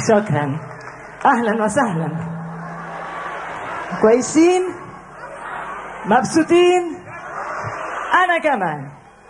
شكرا اهلا وسهلا كويسين مبسوطين انا كمان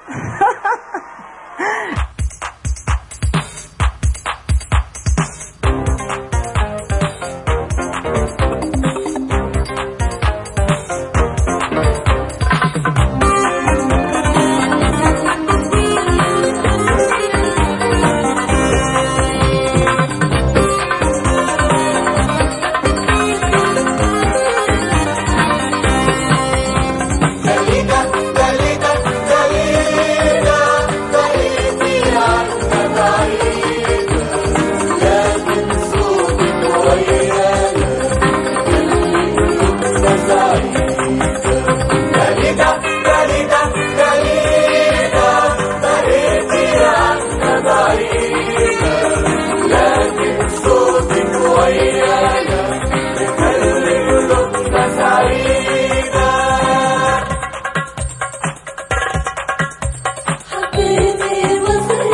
حبيبي مصر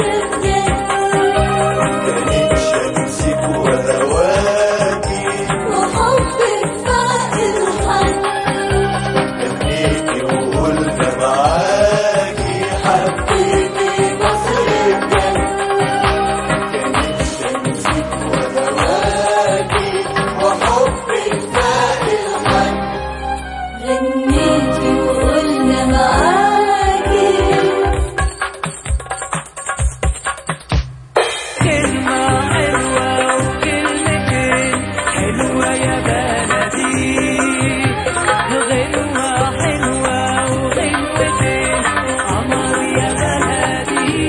بجد شمسك وهواكي وحبك فاق الحد خليكي وقلنا معاكي حبيبي مصر بجد كانت شمسك وهواكي وحبك فاق الحد غنيتي وقلنا معاكي كلمة حلوة وكلمتين حلوة يا بلدي غنوة حلوة وغنوتين قمر يا بلدي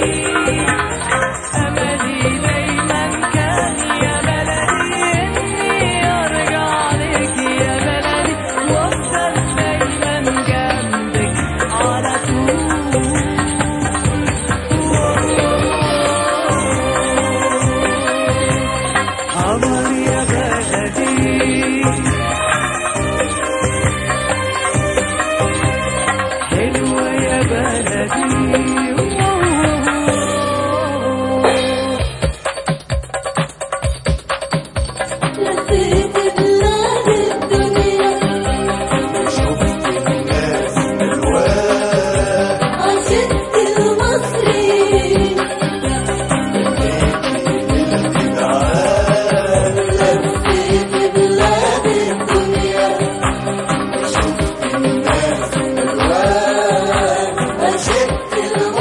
أملي دايما كان يا بلدي إني أرجع لك يا بلدي وأفضل دايما جنبك على طول قمر يا بلدي حلوة يا بلدي لفيت بلاد الدنيا شفت الناس الوان عشقت المصريين الجدعان لفيت بلاد الدنيا شفت الناس الوان عشقت المصريين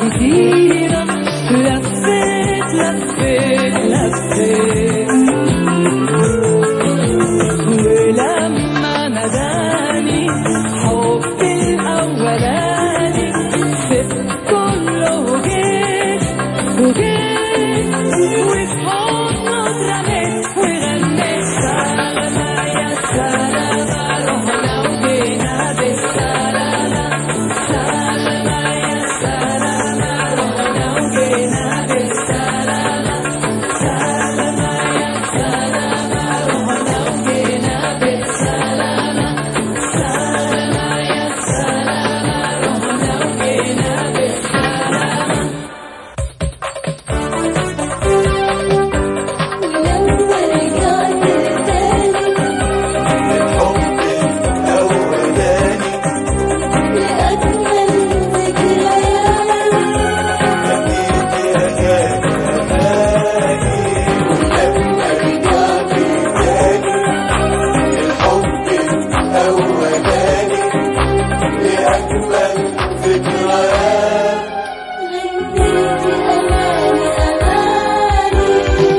كتيرة لفيت لفيت لفيت ولما ناداني حبي الأولاني سبت كله وجيت وجيت وفي حضنه اترميت وغنيت سلامة يا سلامة رحنا وجينا بالسلامة سلامة يا سلامة رحنا وجينا بالسلامة سلامة يا سلامة رحنا وجينا بالسلامة سلامة يا سلامة رحنا وجينا بالسلامة ولما رجعت تاني الحب الأولاني لأجمل ذكريات أكيد يا كان أماني ولما رجعت تاني الحب الأولاني لأجمل ذكريات غنيت أماني أماني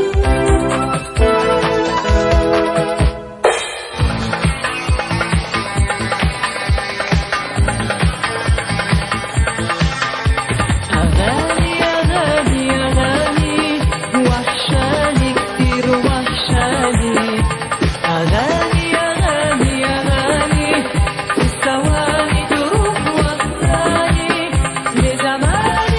أغاني أغاني أغاني وحشاني كتير وحشاني أغاني أغاني أغاني في الثواني تروح وحداني لزمان